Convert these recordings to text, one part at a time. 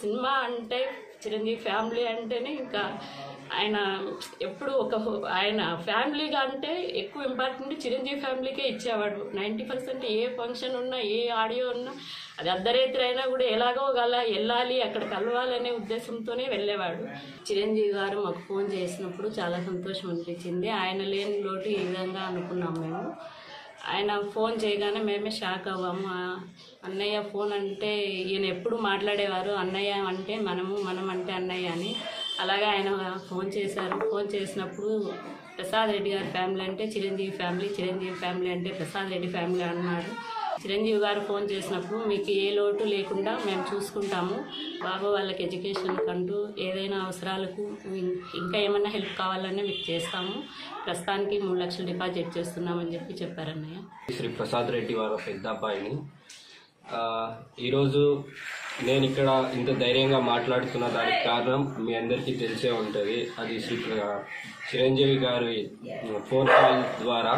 cinema అంటే Chiranjeevi family అంటేనే ఇంకా ఆయన ఎప్పుడు ఒక హో- ఆయన ఫ్యామిలీగా అంటే ఎక్కువ ఇంపార్టెంట్ చిరంజీవి ఫ్యామిలీకే ఇచ్చేవాడు నైంటీ పర్సెంట్ ఏ ఫంక్షన్ ఉన్నా ఏ ఆడియో ఉన్నా అది అర్ధరేత్రి అయినా కూడా ఎలాగో గల వెళ్ళాలి అక్కడ కలవాలనే ఉద్దేశంతోనే వెళ్ళేవాడు చిరంజీవి గారు మాకు ఫోన్ చేసినప్పుడు చాలా సంతోషం అనిపించింది ఆయన లేని లోటు ఈ విధంగా అనుకున్నాం మేము ఆయన ఫోన్ చేయగానే మేమే షాక్ అవ్వాము ఆ అన్నయ్య ఫోన్ అంటే ఈయన ఎప్పుడు మాట్లాడేవారు అన్నయ్య అంటే మనము మనం అంటే అన్నయ్య అని అలాగే ఆయన ఫోన్ చేశారు ఫోన్ చేసినప్పుడు ప్రసాద్ రెడ్డి గారి ఫ్యామిలీ అంటే చిరంజీవి ఫ్యామిలీ చిరంజీవి ఫ్యామిలీ అంటే ప్రసాద్ రెడ్డి ఫ్యామిలీ అన్నారు చిరంజీవి గారు ఫోన్ చేసినప్పుడు మీకు ఏ లోటు లేకుండా మేము చూసుకుంటాము బాబు వాళ్ళకి ఎడ్యుకేషన్ కంటూ ఏదైనా అవసరాలకు ఇం- ఇంకా ఏమైనా హెల్ప్ కావాలన్నా మీకు చేస్తాము ప్రస్తుతానికి మూడు లక్షలు డిపాజిట్ చేస్తున్నామని చెప్పి చెప్పారన్నయ్య శ్రీ ప్రసాద్ రెడ్డి వారి పెద్ద అబ్బాయిని ఆ, ఈరోజు నేను ఇక్కడ ఇంత ధైర్యంగా మాట్లాడుతున్న దానికి కారణం మీ అందరికీ తెలిసే ఉంటుంది అది శ్రీ ప్ర- చిరంజీవి గారి ఫోన్ కాల్ ద్వారా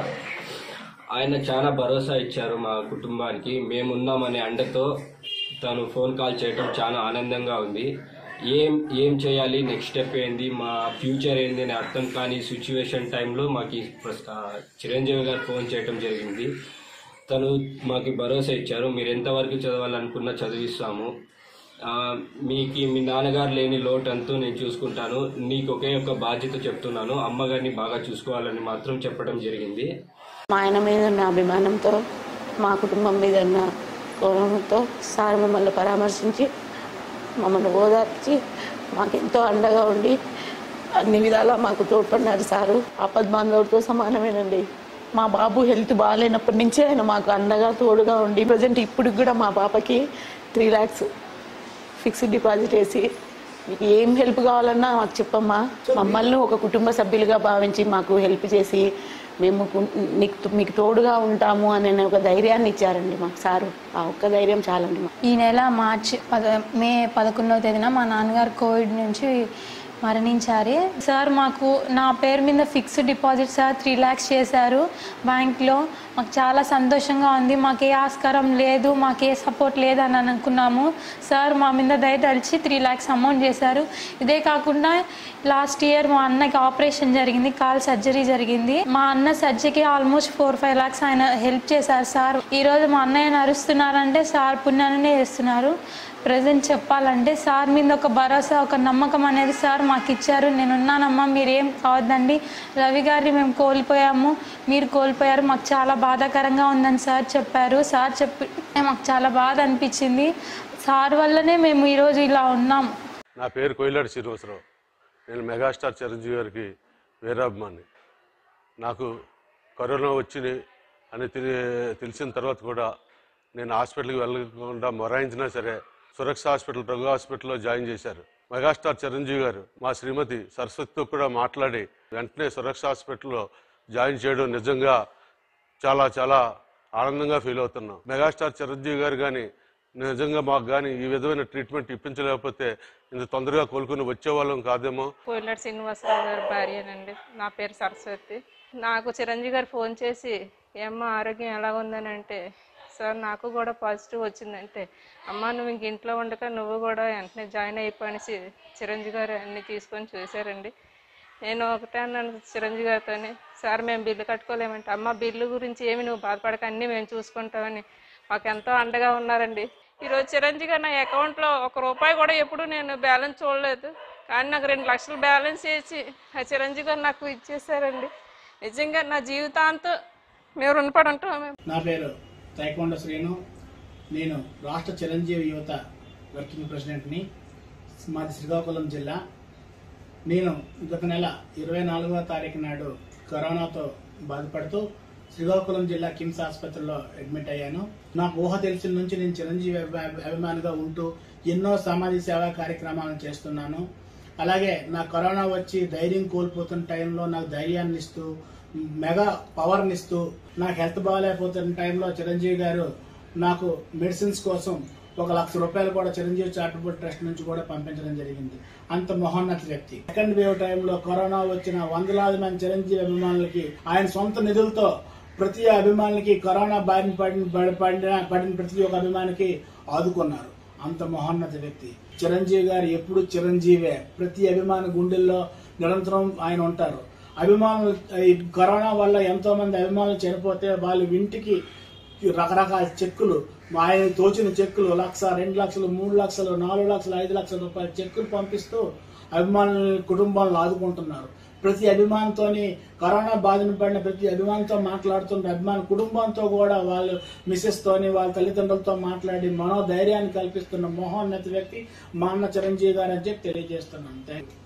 ఆయన చాలా భరోసా ఇచ్చారు మా కుటుంబానికి మేమున్నామనే అండతో తను ఫోన్ కాల్ చేయటం చాలా ఆనందంగా ఉంది ఏం ఏం చేయాలి నెక్స్ట్ స్టెప్ ఏంది మా ఫ్యూచర్ ఏంది అని అర్థం కాని సిచ్యువేషన్ టైంలో మాకు ఈ ప్రస్- ఆ, చిరంజీవి గారు ఫోన్ చేయటం జరిగింది తను మాకు భరోసా ఇచ్చారు మీరు ఎంతవరకు చదవాలనుకున్నా చదివిస్తాము ఆ, మీకు మీ నాన్నగారు లేని లోటు అంతా నేను చూసుకుంటాను నీకు ఒకే ఒక బాధ్యత చెప్తున్నాను అమ్మగారిని బాగా చూసుకోవాలని మాత్రం చెప్పడం జరిగింది మా ఆయన మీద ఉన్న అభిమానంతో మా కుటుంబం మీద ఉన్న గౌరవంతో సార్ మమ్మల్ని పరామర్శించి మమ్మల్ని ఓదార్చి మాకెంతో అండగా ఉండి అన్ని విధాలా మాకు తోడ్పడినారు సారు ఆపద్బాంధవుడితో సమానమేనండి మా బాబు హెల్త్ బాగాలేనప్పటి నుంచే ఆయన మాకు అండగా తోడుగా ఉండి ప్రజెంట్ ఇప్పుడు కూడా మా పాపకి త్రీ ల్యాక్స్ ఫిక్స్డ్ డిపాజిట్ వేసి మీకు ఏం హెల్ప్ కావాలన్నా మాకు చెప్పమ్మా మమ్మల్ని ఒక కుటుంబ సభ్యులుగా భావించి మాకు హెల్ప్ చేసి మేము కు- నీకు మీకు తోడుగా ఉంటాము అనే ఒక ధైర్యాన్ని ఇచ్చారండి మాకు సారు ఆ ఒక్క ధైర్యం చాలండి మాకు ఈ నెల మార్చి పద మే పదకొండవ తేదీన మా నాన్నగారు కోవిడ్ నుంచి మరణించారు సార్ మాకు నా పేరు మీద fixed deposit sir three lakhs చేశారు బ్యాంక్లో మాకు చాలా సంతోషంగా ఉంది మాకు ఏ ఆస్కారం లేదు మాకు ఏ సపోర్ట్ లేదు అని అనుకున్నాము సార్ మా మీద దయ తలిచి త్రీ ల్యాక్స్ అమౌంట్ చేశారు ఇదే కాకుండా లాస్ట్ ఇయర్ మా అన్నకి ఆపరేషన్ జరిగింది కాల్ సర్జరీ జరిగింది మా అన్న సర్జరీకి ఆల్మోస్ట్ ఫోర్ ఫైవ్ లాక్స్ ఆయన హెల్ప్ చేశారు సార్ ఈరోజు మా అన్నయ్య నరుస్తున్నారంటే సార్ పుణ్యాన్నే చేస్తున్నారు ప్రజెంట్ చెప్పాలంటే సార్ మీద ఒక భరోసా ఒక నమ్మకం అనేది సార్ మాకు ఇచ్చారు నేను ఉన్నానమ్మా మీరేం కావద్దండి రవి గారిని మేము కోల్పోయాము మీరు కోల్పోయారు మాకు చాలా బాధాకరంగా ఉందని సార్ చెప్పారు సార్ చెప్పి మాకు చాలా బాధ అనిపించింది సార్ వల్లనే మేము ఈరోజు ఇలా ఉన్నాం నా పేరు కోయిలాడి శ్రీనివాసరావు నేను మెగాస్టార్ చిరంజీవి గారికి వీరాభిమాని నాకు కరోనా వచ్చింది అని తెలి- తెలిసిన తర్వాత కూడా నేను హాస్పిటల్కి వెళ్ళకుండా మొరాయించినా సరే సురక్ష హాస్పిటల్ రఘు హాస్పిటల్లో జాయిన్ చేశారు మెగాస్టార్ చిరంజీవి గారు మా శ్రీమతి సరస్వతితో కూడా మాట్లాడి వెంటనే సురక్ష హాస్పిటల్లో జాయిన్ చేయడం నిజంగా చాలా చాలా ఆనందంగా ఫీల్ అవుతున్నాం మెగాస్టార్ చిరంజీవి గారు కానీ నిజంగా మాకు కానీ ఈ విధమైన ట్రీట్మెంట్ ఇప్పించలేకపోతే ఇంత తొందరగా కోలుకుని వచ్చేవాళ్ళం కాదేమో కోయిలటి శ్రీనివాసరావు గారి భార్యనండి నా పేరు సరస్వతి నాకు చిరంజీవి గారు ఫోన్ చేసి ఏమ్మా ఆరోగ్యం ఎలా ఉందని అంటే సార్ నాకు కూడా పాజిటివ్ వచ్చిందంటే అమ్మ నువ్వు ఇంక ఇంట్లో ఉండక నువ్వు కూడా వెంటనే జాయిన్ అయిపోయి చిరంజీవి గారు అన్ని తీసుకొని చూశారండి నేను ఒకటే అన్నాను చిరంజీవి గారితోని సార్ మేము బిల్లు కట్టుకోలేమంటే అమ్మ బిల్లు గురించి ఏమి నువ్వు బాధపడక అన్నీ మేము చూసుకుంటామని మాకు ఎంతో అండగా ఉన్నారండి ఈరోజు చిరంజీవి గారు నా అకౌంట్లో ఒక రూపాయి కూడా ఎప్పుడు నేను బ్యాలెన్స్ చూడలేదు కానీ నాకు రెండు లక్షలు బ్యాలెన్స్ చేసి ఆ చిరంజీవి గారు నాకు ఇచ్చేసారండి నిజంగా నా జీవితాంతం మేము రుణపడి ఉంటాం మేము నా పేరు తైకొండ శ్రీను నేను రాష్ట్ర చిరంజీవి యువత వర్కింగ్ ప్రెసిడెంట్ని మాది శ్రీకాకుళం జిల్లా నేను గత నెల ఇరవై నాలుగవ తారీఖు నాడు కరోనాతో బాధపడుతూ శ్రీకాకుళం జిల్లా కిమ్స్ ఆసుపత్రిలో అడ్మిట్ అయ్యాను నాకు ఊహ తెలిసిన నుంచి నేను చిరంజీవి అభి- అభిమానిగా ఉంటూ ఎన్నో సామాజిక సేవా కార్యక్రమాలను చేస్తున్నాను అలాగే నా కరోనా వచ్చి ధైర్యం కోల్పోతున్న టైంలో నాకు ధైర్యాన్ని ఇస్తూ మెగా పవర్ని ఇస్తూ నాకు హెల్త్ బాగాలేకపోతున్న టైంలో చిరంజీవి గారు నాకు మెడిసిన్స్ కోసం ఒక లక్ష రూపాయలు కూడా చిరంజీవి చారిటబుల్ ట్రస్ట్ నుంచి కూడా పంపించడం జరిగింది అంత మహోన్నత వ్యక్తి సెకండ్ వేవ్ టైంలో కరోనా వచ్చిన వందలాది మంది చిరంజీవి అభిమానులకి ఆయన సొంత నిధులతో ప్రతి అభిమానికి కరోనా బారిన పడిన పడి- పడిన పడిన ప్రతి ఒక్క అభిమానికి ఆదుకున్నారు అంత మహోన్నత వ్యక్తి చిరంజీవి గారు ఎప్పుడు చిరంజీవే ప్రతి అభిమాని గుండెల్లో నిరంతరం ఆయన ఉంటారు అభిమానులు ఈ కరోనా వల్ల ఎంతో మంది అభిమానులు చనిపోతే వాళ్ళ ఇంటికి రకరకాల చెక్కులు ఆయన తోచిన చెక్కులు లక్ష రెండు లక్షలు మూడు లక్షలు నాలుగు లక్షలు ఐదు లక్షల రూపాయల చెక్కులు పంపిస్తూ అభిమానుల కుటుంబాలను ఆదుకుంటున్నారు ప్రతి అభిమానితోని కరోనా బాధిన పడిన ప్రతి అభిమానితో మాట్లాడుతున్న అభిమాన కుటుంబంతో కూడా వాళ్ళు మిస్సెస్ తోని వాళ్ళ తల్లిదండ్రులతో మాట్లాడి మనోధైర్యాన్ని కల్పిస్తున్న మహోన్నత వ్యక్తి మా అన్న చిరంజీవి గారు అని చెప్పి తెలియజేస్తున్నాను థ్యాంక్ యూ